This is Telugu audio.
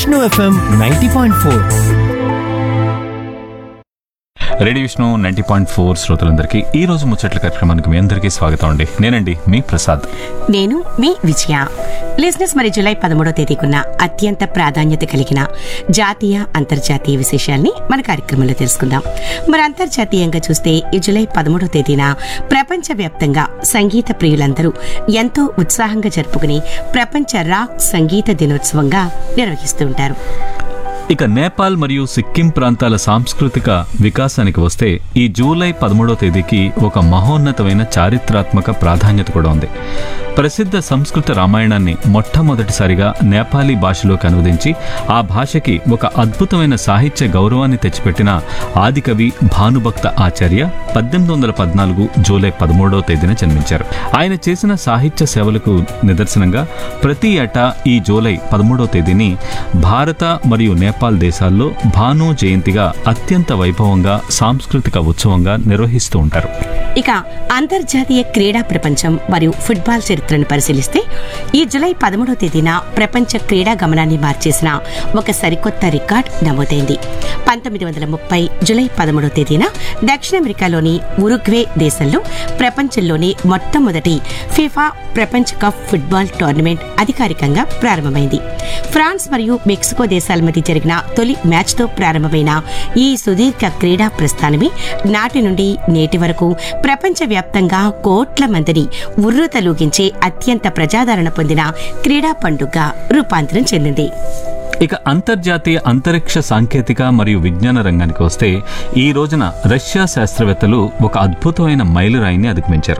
Vishnu FM ninety point four radio Vishnu ninety point four శ్రోతలందరికీ ఈ రోజు ముచ్చట్ల కార్యక్రమానికి మీ అందరికీ స్వాగతం అండి నేనండి మీ ప్రసాద్ నేను మీ విజయ లిజినెస్ మరి జూలై పదమూడో తేదీకున్న అత్యంత ప్రాధాన్యత కలిగిన జాతీయ అంతర్జాతీయ విశేషాల్ని మన కార్యక్రమంలో తెలుసుకుందాం మరి అంతర్జాతీయంగా చూస్తే ఈ జూలై పదమూడో తేదీన ప్రపంచవ్యాప్తంగా సంగీత ప్రియులందరూ ఎంతో ఉత్సాహంగా జరుపుకుని ప్రపంచ రాక్ సంగీత దినోత్సవంగా నిర్వహిస్తూ ఉంటారు ఇక నేపాల్ మరియు సిక్కిం ప్రాంతాల సాంస్కృతిక వికాసానికి వస్తే ఈ జూలై పదమూడో తేదీకి ఒక మహోన్నతమైన చారిత్రాత్మక ప్రాధాన్యత కూడా ఉంది ప్రసిద్ధ సంస్కృత రామాయణాన్ని మొట్టమొదటిసారిగా నేపాలీ భాషలోకి అనువదించి ఆ భాషకి ఒక అద్భుతమైన సాహిత్య గౌరవాన్ని తెచ్చిపెట్టిన ఆదికవి భానుభక్త ఆచార్య పద్దెనిమిది వందల పద్నాలుగు జూలై పదమూడవ తేదీన జన్మించారు ఆయన చేసిన సాహిత్య సేవలకు నిదర్శనంగా ప్రతి ఏటా ఈ జూలై పదమూడవ తేదీని భారత మరియు నేపాల్ దేశాల్లో భాను జయంతిగా అత్యంత వైభవంగా సాంస్కృతిక ఉత్సవంగా నిర్వహిస్తూ ఉంటారు ఇక అంతర్జాతీయ క్రీడా ప్రపంచం మరియు ఫుట్బాల్ చరిత్రను పరిశీలిస్తే ఈ జులై పదమూడవ తేదీన ప్రపంచ క్రీడా గమనాన్ని మార్చేసిన ఒక సరికొత్త రికార్డ్ నమోదైంది పంతొమ్మిది వందల ముప్పై జులై పదమూడవ తేదీన దక్షిణ అమెరికాలోని ఉరుగ్వే దేశంలో ప్రపంచంలోనే మొట్టమొదటి ఫిఫా ప్రపంచ కప్ ఫుట్బాల్ టోర్నమెంట్ అధికారికంగా ప్రారంభమైంది ఫ్రాన్స్ మరియు మెక్సికో దేశాల మధ్య జరిగిన తొలి మ్యాచ్తో ప్రారంభమైన ఈ సుదీర్ఘ క్రీడా ప్రస్థానమే నాటి నుండి నేటి వరకు ప్రపంచవ్యాప్తంగా కోట్ల మందిని ఉర్రూతలూగించే అత్యంత ప్రజాదరణ పొందిన క్రీడా పండుగ రూపాంతరం చెందింది ఇక అంతర్జాతీయ అంతరిక్ష సాంకేతిక మరియు విజ్ఞాన రంగానికి వస్తే ఈ రోజున రష్యా శాస్త్రవేత్తలు ఒక అద్భుతమైన మైలురాయిని అధిగమించారు